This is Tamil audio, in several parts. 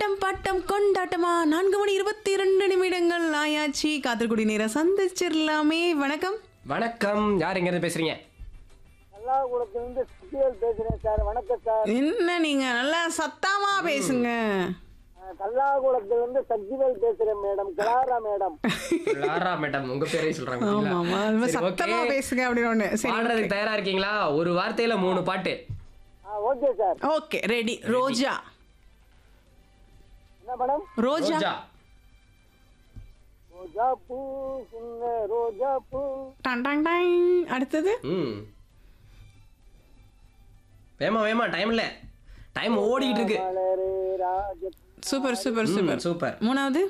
ஆட்டம் பாட்டம் கொண்டாட்டமா நான்கு மணி இருபத்தி இரண்டு நிமிடங்கள் ஆயாச்சு காத்திருக்குடி நேரம் சந்திச்சிடலாமே வணக்கம் வணக்கம் யார் எங்க இருந்து பேசுறீங்க கல்லாகுளத்திலிருந்து சுத்தியல் பேசுறேன் சார் வணக்கம் சார் என்ன நீங்க நல்லா சத்தமா பேசுங்க அஹ் கல்லாகுளத்திலிருந்து சக்திவேல் பேசுறேன் madam Clara madam Laura madam உங்க பேரையும் சொல்றாங்க ஆமா ஆமா ரொம்ப சரி, சத்தமா okay. பேசுங்க அப்படின்னு ஒண்ணு சரி பாடுறதுக்கு தயாரா இருக்கீங்களா ஒரு வார்த்தையில மூணு பாட்டு okay sir okay ready Roja என்ன மேடம் ரோஜா ரோஜா ரோஜா பூ சின்ன ரோஜா பூ டன் டன் டன். அடுத்தது ம் வேமா வேமா டைம் இல்ல டைம் ஓடிட்டு இருக்கு மலரே ராஜ சூப்பர் சூப்பர் சூப்பர் ம், சூப்பர் மூணாவது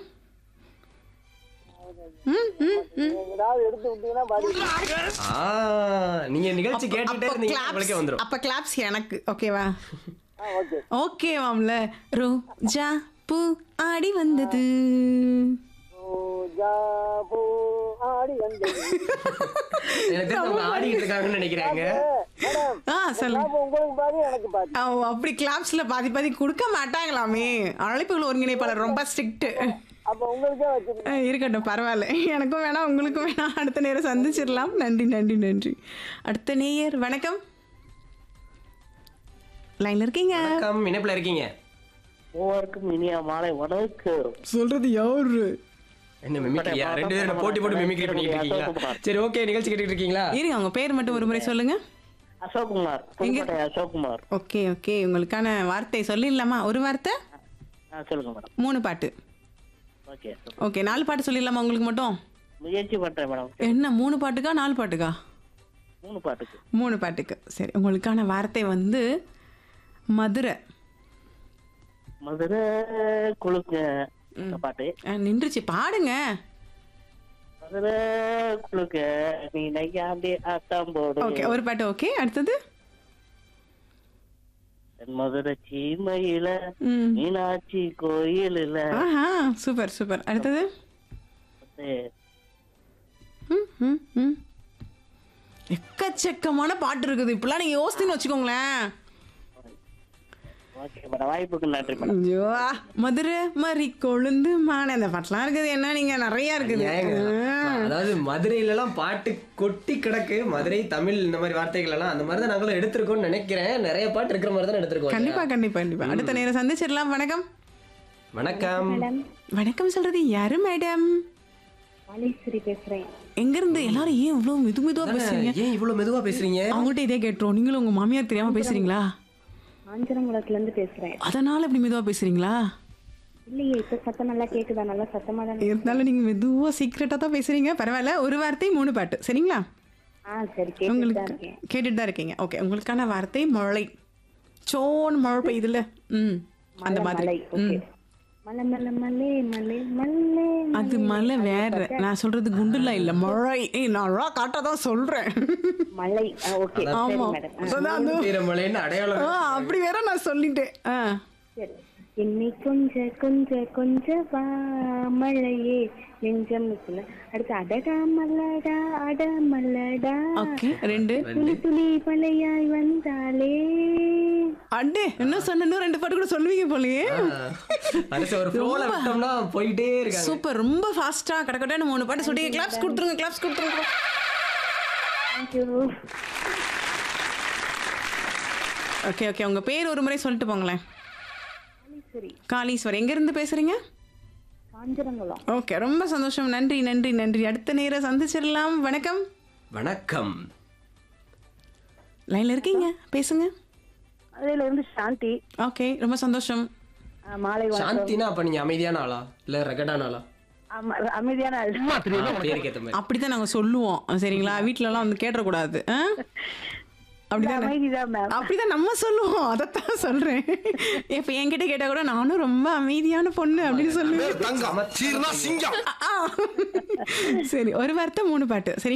ம், ம், ம். ஏதாவது எடுத்து விட்டீங்கன்னா பாடி ஆ நீங்க நிகழ்ச்சி கேட்டுட்டே அப்ப இருந்தீங்க claps- உங்களுக்கே வந்துரும் அப்ப கிளாப்ஸ் எனக்கு ஓகேவா ஆ ஓகே ஓகே மாம்ல ரோஜா பூ ஆடி வந்தது ரோஜா பூ ஆடி வந்தது எனக்கு தெரிஞ்சு அவங்க ஆடிட்டு இருக்காங்கன்னு நினைக்கிறாங்க மேடம் ஆ சொல்லுங்க அப்ப உங்களுக்கு பாதி எனக்கு பாதி ஓ, அப்படி கிளாப்ஸ்ல பாதி பாதி கொடுக்க மாட்டாங்களாமே அழைப்புகள் ஒருங்கிணைப்பாளர் ரொம்ப ஸ்ட்ரிக்ட் அப்ப உங்களுக்கே வச்சிருக்கேன் இருக்கட்டும் பரவாயில்ல எனக்கும் வேணாம் உங்களுக்கும் வேணாம் அடுத்த நேரம் சந்திச்சிடலாம் நன்றி நன்றி நன்றி அடுத்த நேயர் வணக்கம் லைன்ல இருக்கீங்க வணக்கம் இணைப்புல இருக்கீங்க மூவருக்கும் இனிய மாலை வணக்கம் சொல்றது யாரு என்ன மிமிக்ரியா ரெண்டு பேரும் போட்டி போட்டு மிமிக்ரி பண்ணிட்டு இருக்கீங்களா சரி ஓகே நிகழ்ச்சி கேட்டுட்டு இருக்கீங்களா இருங்க உங்க பேர் மட்டும் ஒரு முறை சொல்லுங்க அசோக்குமார் புதுக்கோட்டை அசோக்குமார் ஓகே ஓகே உங்களுக்கான வார்த்தை சொல்லிடலாமா ஒரு வார்த்தை ஆ சொல்லுங்க மேடம் மூணு பாட்டு ஓகே ஓகே நாலு பாட்டு சொல்லிடலாமா உங்களுக்கு மட்டும் முயற்சி பண்றேன் மேடம் என்ன மூணு பாட்டுக்கா நாலு பாட்டுக்கா மூணு பாட்டுக்கு மூணு பாட்டுக்கு சரி உங்களுக்கான வார்த்தை வந்து மதுரை மதுரை குழுங்க இந்த பாட்டு அஹ், நின்றுச்சு பாடுங்க மதுரை குழுங்க நீ நையாண்டி ஆட்டம் போடு ஓகே ஒரு பாட்டு ஓகே அடுத்தது தென் மதுரை சீமையில ம் மீனாட்சி கோயிலில் ஆஹா சூப்பர் சூப்பர் அடுத்தது ம் ம் ம் எக்கச்சக்கமான பாட்டு இருக்குது இப்படிலாம் நீங்கள் யோசித்துன்னு வச்சுக்கோங்களேன் ஓகே மேடம் வாய்ப்புக்கு நன்றி மேடம் ஐயோ மதுரை மறி கொழுந்து மானை அந்த பாட்டெலாம் இருக்குது என்ன நீங்கள் நிறையா இருக்குது ஏங்க, அதாவது மதுரையில எல்லாம் பாட்டு கொட்டி கிடக்கு மதுரை தமிழ் இந்த மாதிரி வார்த்தைகள் எல்லாம் அந்த மாதிரி தான் நாங்களும் எடுத்திருக்கோம்னு நினைக்கிறேன் நிறைய பாட்டு இருக்கிற மாதிரி தான் எடுத்திருக்கோம் கண்டிப்பா கண்டிப்பா கண்டிப்பா அடுத்த நேரம் சந்திச்சிடலாம் வணக்கம் வணக்கம் வணக்கம் சொல்றது யாரு மேடம் மாலேஸ்வரி பேசுறேன் எங்க இருந்து எல்லாரும் ஏன் இவ்வளவு மெது மெதுவா பேசுறீங்க ஏன் இவ்வளவு மெதுவா பேசுறீங்க அவங்கள்ட்ட இதே கேட்டுரும் நீங்களும் உங்க மாமியார் தெரியாம பேசுறீங்களா ஆஞ்சனங்குளத்துல இருந்து பேசுறேன் அதனால இப்படி மெதுவா பேசுறீங்களா இல்லையே இப்ப சத்தம் நல்லா கேக்குதா நல்லா சத்தமா தானே இருந்தாலும் நீங்க மெதுவா சீக்கிரட்டா தான் பேசுறீங்க பரவாயில்ல ஒரு வார்த்தை மூணு பாட்டு சரிங்களா ஆ சரி கேட்டுட்டு தான் உங்களுக்கு இருக்கேன் கேட்டுட்டு தான் இருக்கீங்க ஓகே உங்களுக்கான வார்த்தை மழை சோன் மழை பெய்யுதுல ம் அந்த மாதிரி மலை ஓகே மலை மலை மலை மலை மலை அது மழை வேற நான் சொல்றது குண்டுலாம் இல்ல மழை ஏய் நான் ரா காட்டா தான் சொல்றேன் மலை ஓகே சரி ஆமா மேடம் அதான் அது- வீரமலைன்னு அடையாளம் ஆ, அப்படி வேற நான் சொல்லிட்டேன் ஆ சரி என்னை கொஞ்ச கொஞ்ச கொஞ்ச வா மழையே நெஞ்சம் சொல்ல அடுத்து அடடா மல்லடா அட மல்லடா ஓகே ரெண்டு துளி துளி மலையாய் வந்தாலே அண்டே என்ன சொன்ன இன்னும் ரெண்டு பாட்டு கூட சொல்லுவீங்க போலயே மனசு ஒரு ஃப்ளோல விட்டோம்னா போயிட்டே இருக்காங்க சூப்பர் ரொம்ப ஃபாஸ்டா கடக்கட்டான்னு மூணு பாட்டு சொல்லி கிளாப்ஸ் கொடுத்துருங்க கிளாப்ஸ் கொடுத்துருங்க தேங்க்யூ ஓகே ஓகே உங்க பேர் ஒரு முறை சொல்லிட்டு போங்களேன் சரி காளீஸ்வர் எங்க இருந்து பேசுறீங்க காஞ்சிரங்குளம் ஓகே ரொம்ப சந்தோஷம் நன்றி நன்றி நன்றி அடுத்த நேரம் சந்திச்சிடலாம் வணக்கம் வணக்கம் லைன்ல இருக்கீங்க பேசுங்க அதுல இருந்து சாந்தி ஓகே ரொம்ப சந்தோஷம் ஆ, மாலை வணக்கம் சாந்தினா அப்ப நீங்க அமைதியான ஆளா இல்ல ரகடான ஆளா ஆமா, அமைதியான ஆள். ஆ, பேருக்கு ஏத்த மாதிரி அப்படித்தான் நாங்க சொல்லுவோம் சரிங்களா வீட்ல எல்லாம் வந்து கேட்டக்கூடாது ஆ? அப்படிதானே அமைதிதான் மேம் அப்படிதான் நம்ம சொல்லுவோம் அதைத்தான் சொல்றேன் இப்ப என்கிட்ட கேட்டா கூட நானும் ரொம்ப அமைதியான பொண்ணு அப்படின்னு சொல்லுவேன் தங்கம் ஆ. சரி ஒரு வார்த்தை மூணு பாட்டு சரி